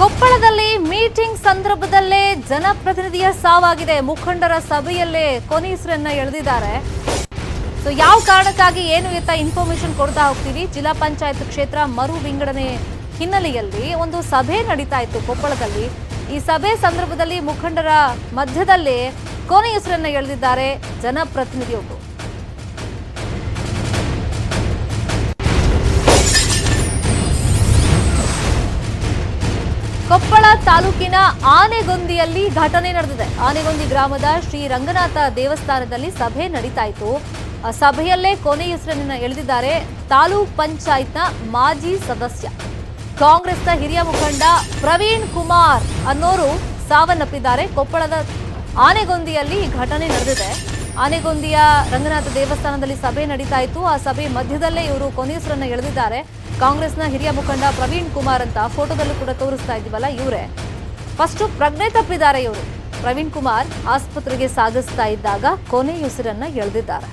ಕೊಪ್ಪಳದಲ್ಲಿ ಮೀಟಿಂಗ್ ಸಂದರ್ಭದಲ್ಲೇ ಜನಪ್ರತಿನಿಧಿಯ ಸಾವಾಗಿದೆ ಮುಖಂಡರ ಸಭೆಯಲ್ಲೇ ಕೊನೆಯುಸಿರನ್ನ ಎಳೆದಿದ್ದಾರೆ ಸೊ ಯಾವ ಕಾರಣಕ್ಕಾಗಿ ಏನು ಎತ್ತ ಇನ್ಫಾರ್ಮೇಶನ್ ಕೊಡ್ತಾ ಹೋಗ್ತೀವಿ ಜಿಲ್ಲಾ ಪಂಚಾಯತ್ ಕ್ಷೇತ್ರ ಮರು ವಿಂಗಡಣೆ ಹಿನ್ನೆಲೆಯಲ್ಲಿ ಒಂದು ಸಭೆ ನಡೀತಾ ಇತ್ತು ಕೊಪ್ಪಳದಲ್ಲಿ ಈ ಸಭೆ ಸಂದರ್ಭದಲ್ಲಿ ಮುಖಂಡರ ಮಧ್ಯದಲ್ಲೇ ಕೊನೆಯುಸಿರನ್ನ ಎಳೆದಿದ್ದಾರೆ ಜನಪ್ರತಿನಿಧಿಯೊಬ್ಬರು ಕೊಪ್ಪಳ ತಾಲೂಕಿನ ಆನೆಗೊಂದಿಯಲ್ಲಿ ಘಟನೆ ನಡೆದಿದೆ ಆನೆಗೊಂದಿ ಗ್ರಾಮದ ಶ್ರೀ ರಂಗನಾಥ ದೇವಸ್ಥಾನದಲ್ಲಿ ಸಭೆ ನಡೀತಾ ಇತ್ತು ಆ ಸಭೆಯಲ್ಲೇ ಕೊನೆಯುಸಿರನ್ನ ಎಳೆದಿದ್ದಾರೆ ತಾಲೂಕ್ ಪಂಚಾಯತ್ನ ಮಾಜಿ ಸದಸ್ಯ ಕಾಂಗ್ರೆಸ್ನ ಹಿರಿಯ ಮುಖಂಡ ಪ್ರವೀಣ್ ಕುಮಾರ್ ಅನ್ನೋರು ಸಾವನ್ನಪ್ಪಿದ್ದಾರೆ ಕೊಪ್ಪಳದ ಆನೆಗೊಂದಿಯಲ್ಲಿ ಈ ಘಟನೆ ನಡೆದಿದೆ ಆನೆಗೊಂದಿಯ ರಂಗನಾಥ ದೇವಸ್ಥಾನದಲ್ಲಿ ಸಭೆ ನಡೀತಾ ಇತ್ತು ಆ ಸಭೆ ಮಧ್ಯದಲ್ಲೇ ಇವರು ಕೊನೆಯುಸಿರನ್ನ ಎಳೆದಿದ್ದಾರೆ ಕಾಂಗ್ರೆಸ್ನ ಹಿರಿಯ ಮುಖಂಡ ಪ್ರವೀಣ್ ಕುಮಾರ್ ಅಂತ ಫೋಟೋದಲ್ಲೂ ಕೂಡ ತೋರಿಸ್ತಾ ಇದೀವಲ್ಲ ಇವರೇ ಫಸ್ಟ್ ಪ್ರಜ್ಞೆ ತಪ್ಪಿದ್ದಾರೆ ಇವರು ಪ್ರವೀಣ್ ಕುಮಾರ್ ಆಸ್ಪತ್ರೆಗೆ ಸಾಗಿಸ್ತಾ ಇದ್ದಾಗ ಕೊನೆಯುಸಿರನ್ನ ಎಳೆದಿದ್ದಾರೆ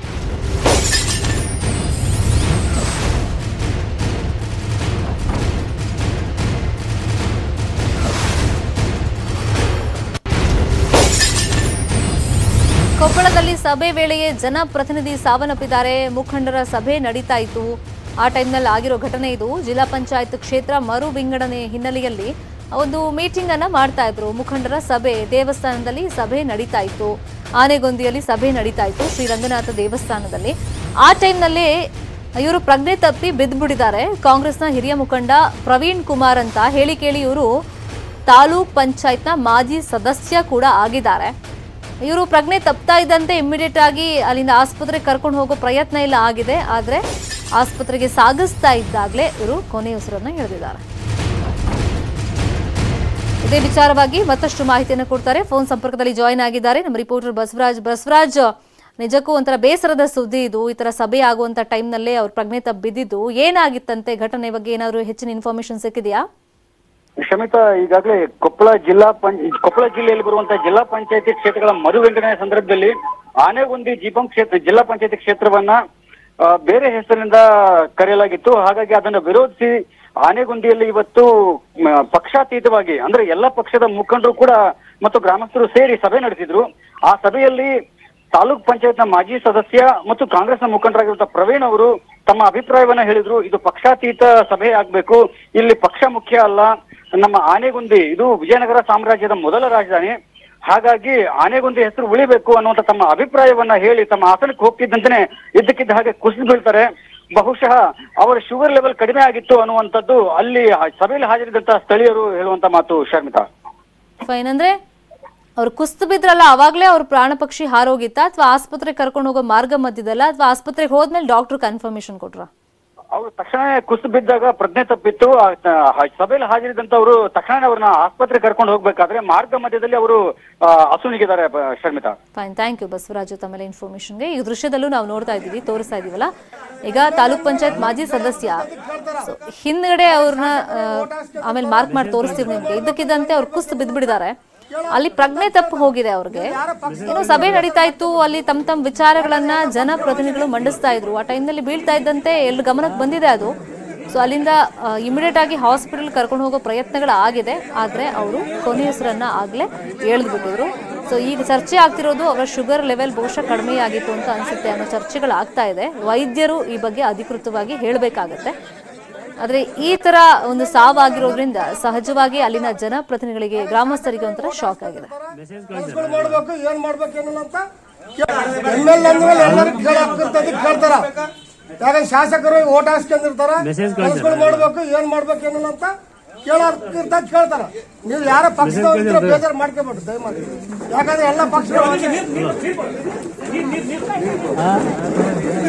ಕೊಪ್ಪಳದಲ್ಲಿ ಸಭೆ ವೇಳೆಯೇ ಜನಪ್ರತಿನಿಧಿ ಸಾವನ್ನಪ್ಪಿದ್ದಾರೆ ಮುಖಂಡರ ಸಭೆ ನಡೀತಾ ಇತ್ತು ಆ ಟೈಮ್ನಲ್ಲಿ ಆಗಿರೋ ಘಟನೆ ಇದು ಜಿಲ್ಲಾ ಪಂಚಾಯತ್ ಕ್ಷೇತ್ರ ಮರು ವಿಂಗಡಣೆ ಹಿನ್ನೆಲೆಯಲ್ಲಿ ಒಂದು ಮೀಟಿಂಗ್ ಅನ್ನ ಮಾಡ್ತಾ ಇದ್ರು ಮುಖಂಡರ ಸಭೆ ದೇವಸ್ಥಾನದಲ್ಲಿ ಸಭೆ ನಡೀತಾ ಇತ್ತು ಆನೆಗೊಂದಿಯಲ್ಲಿ ಸಭೆ ನಡೀತಾ ಇತ್ತು ಶ್ರೀ ರಂಗನಾಥ ದೇವಸ್ಥಾನದಲ್ಲಿ ಆ ಟೈಮ್ನಲ್ಲಿ ಇವರು ಪ್ರಜ್ಞೆ ತಪ್ಪಿ ಬಿದ್ದುಬಿಟ್ಟಿದ್ದಾರೆ ಕಾಂಗ್ರೆಸ್ನ ಹಿರಿಯ ಮುಖಂಡ ಪ್ರವೀಣ್ ಕುಮಾರ್ ಅಂತ ಹೇಳಿ ಕೇಳಿ ಇವರು ತಾಲೂಕ್ ಪಂಚಾಯತ್ನ ಮಾಜಿ ಸದಸ್ಯ ಕೂಡ ಆಗಿದ್ದಾರೆ ಇವರು ಪ್ರಜ್ಞೆ ತಪ್ತಾ ಇದ್ದಂತೆ ಇಮ್ಮಿಡಿಯೇಟ್ ಆಗಿ ಅಲ್ಲಿಂದ ಆಸ್ಪತ್ರೆಗೆ ಕರ್ಕೊಂಡು ಹೋಗೋ ಪ್ರಯತ್ನ ಇಲ್ಲ ಆಗಿದೆ ಆದ್ರೆ ಆಸ್ಪತ್ರೆಗೆ ಸಾಗಿಸ್ತಾ ಇದ್ದಾಗಲೇ ಇವರು ಕೊನೆಯುಸಿರನ್ನ ಎಳೆದಿದ್ದಾರೆ ಇದೇ ವಿಚಾರವಾಗಿ ಮತ್ತಷ್ಟು ಮಾಹಿತಿಯನ್ನು ಕೊಡ್ತಾರೆ ಫೋನ್ ಸಂಪರ್ಕದಲ್ಲಿ ಜಾಯಿನ್ ಆಗಿದ್ದಾರೆ ನಮ್ಮ ರಿಪೋರ್ಟರ್ ಬಸವರಾಜ್ ಬಸವರಾಜ್ ನಿಜಕ್ಕೂ ಒಂಥರ ಬೇಸರದ ಸುದ್ದಿ ಇದು ಈ ತರ ಸಭೆ ಆಗುವಂತ ಟೈಮ್ನಲ್ಲೇ ಅವ್ರ ಪ್ರಜ್ಞೆ ತಪ್ಪಿ ಬಿದ್ದಿದ್ದು ಏನಾಗಿತ್ತಂತೆ ಘಟನೆ ಬಗ್ಗೆ ಏನಾದ್ರು ಹೆಚ್ಚಿನ ಇನ್ಫಾರ್ಮೇಶನ್ ಸಿಕ್ಕಿದೆಯಾ ಶಮಿತಾ ಈಗಾಗಲೇ ಕೊಪ್ಪಳ ಜಿಲ್ಲಾ ಪಂಚ ಕೊಪ್ಪಳ ಜಿಲ್ಲೆಯಲ್ಲಿ ಬರುವಂತಹ ಜಿಲ್ಲಾ ಪಂಚಾಯತಿ ಕ್ಷೇತ್ರಗಳ ಮರು ವಿಂಗಡಣೆ ಸಂದರ್ಭದಲ್ಲಿ ಆನೆಗೊಂದಿ ಜಿಪಂ ಕ್ಷೇತ್ರ ಜಿಲ್ಲಾ ಪಂಚಾಯತಿ ಕ್ಷೇತ್ರವನ್ನ ಆ, ಬೇರೆ ಹೆಸರಿನಿಂದ ಕರೆಯಲಾಗಿತ್ತು ಹಾಗಾಗಿ ಅದನ್ನು ವಿರೋಧಿಸಿ ಆನೆಗೊಂದಿಯಲ್ಲಿ ಇವತ್ತು ಮ, ಪಕ್ಷಾತೀತವಾಗಿ ಅಂದ್ರೆ ಎಲ್ಲ ಪಕ್ಷದ ಮುಖಂಡರು ಕೂಡ ಮತ್ತು ಗ್ರಾಮಸ್ಥರು ಸೇರಿ ಸಭೆ ನಡೆಸಿದ್ರು ಆ ಸಭೆಯಲ್ಲಿ ತಾಲೂಕ್ ಪಂಚಾಯತ್ನ ಮಾಜಿ ಸದಸ್ಯ ಮತ್ತು ಕಾಂಗ್ರೆಸ್ನ ಮುಖಂಡರಾಗಿರುವಂತಹ ಪ್ರವೀಣ್ ಅವರು ತಮ್ಮ ಅಭಿಪ್ರಾಯವನ್ನ ಹೇಳಿದ್ರು ಇದು ಪಕ್ಷಾತೀತ ಸಭೆ ಆಗ್ಬೇಕು ಇಲ್ಲಿ ಪಕ್ಷ ಮುಖ್ಯ ಅಲ್ಲ ನಮ್ಮ ಆನೆಗುಂದಿ ಇದು ವಿಜಯನಗರ ಸಾಮ್ರಾಜ್ಯದ ಮೊದಲ ರಾಜಧಾನಿ ಹಾಗಾಗಿ ಆನೆಗುಂದಿ ಹೆಸರು ಉಳಿಬೇಕು ಅನ್ನುವಂತ ತಮ್ಮ ಅಭಿಪ್ರಾಯವನ್ನ ಹೇಳಿ ತಮ್ಮ ಆಸನಕ್ಕೆ ಹೋಗ್ತಿದ್ದಂತೆನೆ ಇದ್ದಕ್ಕಿದ್ದ ಹಾಗೆ ಕುಸಿದು ಬೀಳ್ತಾರೆ ಬಹುಶಃ ಅವರ ಶುಗರ್ ಲೆವೆಲ್ ಕಡಿಮೆ ಆಗಿತ್ತು ಅನ್ನುವಂಥದ್ದು ಅಲ್ಲಿ ಸಭೆಯಲ್ಲಿ ಹಾಜರಿದ್ದಂತಹ ಸ್ಥಳೀಯರು ಹೇಳುವಂತ ಮಾತು ಶರ್ಮಿತಾ ಫೈನ್ ಅಂದ್ರೆ ಅವ್ರು ಕುಸ್ತು ಬಿದ್ರಲ್ಲ ಅವಾಗ್ಲೇ ಅವ್ರ ಪ್ರಾಣ ಪಕ್ಷಿ ಹಾರೋಗಿತ್ತ ಅಥವಾ ಆಸ್ಪತ್ರೆಗೆ ಕರ್ಕೊಂಡು ಹೋಗೋ ಮಾರ್ಗ ಮಧ್ಯದಲ್ಲ ಅಥವಾ ಆಸ್ಪತ್ರೆಗೆ ಹೋದ್ಮೇಲೆ ಡಾಕ್ಟರ್ ಕನ್ಫರ್ಮೇಶನ್ ಕೊಟ್ರ ಅವರು ತಕ್ಷಣ ಕುಸಿದು ಬಿದ್ದಾಗ ಪ್ರಜ್ಞೆ ತಪ್ಪಿತ್ತು ಆ, ಆ, ಸಭೆಯಲ್ಲಿ ಹಾಜರಿದ್ದಂತವರು ತಕ್ಷಣ ಅವ್ರನ್ನ ಆಸ್ಪತ್ರೆ ಕರ್ಕೊಂಡು ಹೋಗ್ಬೇಕಾದ್ರೆ ಮಾರ್ಗ ಮಧ್ಯದಲ್ಲಿ ಅವರು ಆ, ಅಸುನೀಗಿದ್ದಾರೆ ಬ- Sharmita fine thank you Basavaraju ತಮ್ಮೆಲ್ಲ ಇನ್ಫಾರ್ಮೇಶನ್ಗೆ ಈ ದೃಶ್ಯದಲ್ಲೂ ನಾವು ನೋಡ್ತಾ ಇದ್ದೀವಿ ತೋರಿಸ್ತಾ ಇದೀವಲ್ಲ ಈಗ ತಾಲೂಕ್ ಪಂಚಾಯತ್ ಮಾಜಿ ಸದಸ್ಯ So, ಹಿಂದ್ಗಡೆ ಅವ್ರನ್ನ ಆಮೇಲೆ ಮಾರ್ಕ್ ಮಾಡಿ ತೋರಿಸ್ತೀವಿ ನಿಮ್ಗೆ ಇದ್ದಕ್ಕಿದ್ದಂತೆ ಅವ್ರು ಕುಸ್ತು ಬಿದ್ದ್ಬಿಟ್ಟಿದ್ದಾರೆ ಅಲ್ಲಿ ಪ್ರಜ್ಞೆ ತಪ್ಪು ಹೋಗಿದೆ ಅವ್ರಿಗೆ ಏನೋ ಸಭೆ ನಡೀತಾ ಇತ್ತು ಅಲ್ಲಿ ತಮ್ಮ ತಮ್ಮ ವಿಚಾರಗಳನ್ನ ಜನಪ್ರತಿನಿಧಿಗಳು ಮಂಡಿಸ್ತಾ ಇದ್ರು ಆ ಟೈಮ್ನಲ್ಲಿ ಬೀಳ್ತಾ ಇದ್ದಂತೆ ಎಲ್ಲಿ ಗಮನಕ್ಕೆ ಬಂದಿದೆ ಅದು ಸೊ ಅಲ್ಲಿಂದ ಇಮಿಡಿಯೇಟ್ ಆಗಿ ಹಾಸ್ಪಿಟಲ್ ಕರ್ಕೊಂಡು ಹೋಗೋ ಪ್ರಯತ್ನಗಳು ಆಗಿದೆ ಆದ್ರೆ ಅವರು ಕೊನೆ ಹೆಸರನ್ನ ಆಗ್ಲೇ ಎಳೆದ್ಬಿಟ್ಟಿದ್ರು ಸೊ ಈಗ ಚರ್ಚೆ ಆಗ್ತಿರೋದು ಅವರ ಶುಗರ್ ಲೆವೆಲ್ ಬಹುಶಃ ಕಡಿಮೆ ಆಗಿತ್ತು ಅಂತ ಅನ್ಸುತ್ತೆ ಅನ್ನೋ ಚರ್ಚೆಗಳು ಆಗ್ತಾ ಇದೆ ವೈದ್ಯರು ಈ ಬಗ್ಗೆ ಅಧಿಕೃತವಾಗಿ ಹೇಳಬೇಕಾಗತ್ತೆ ಆದ್ರೆ ಈ ತರ ಒಂದು ಸಾವಾಗಿರೋದ್ರಿಂದ ಸಹಜವಾಗಿ ಅಲ್ಲಿನ ಜನಪ್ರತಿನಿಧಿಗಳಿಗೆ ಗ್ರಾಮಸ್ಥರಿಗೆ ಒಂಥರ ಶಾಕ್ ಆಗಿದೆ ಕೆಲ್ಸಗಳು ಮಾಡ್ಬೇಕು ಏನ್ ಮಾಡ್ಬೇಕು ಏನು ಅಂತ ಎಮ್ ಎಲ್ ಅಂದ್ಮೇಲೆ ಎಲ್ಲರೂ ಕೇಳಾಕ್ತಿರ್ತದ ಕೇಳ್ತಾರ ಯಾಕಂದ್ರೆ ಶಾಸಕರು ಓಟ್ ಹಾಕ್ಸ್ಕೊಂಡಿರ್ತಾರ ಕೆಲ್ಸಗಳು ಮಾಡ್ಬೇಕು ಏನ್ ಮಾಡ್ಬೇಕು ಏನು ಅಂತ ಕೇಳಾಕ್ತಿರ್ತ ಕೇಳ್ತಾರ ನೀವು ಯಾರ ಪಕ್ಷದವ್ರ ಬೇಜಾರು ಮಾಡ್ಕೊಬೇಡ್ರಿ ದಯಮಾಡಿ ಯಾಕಂದ್ರೆ ಎಲ್ಲ ಪಕ್ಷಗಳು ಒಂದೇ.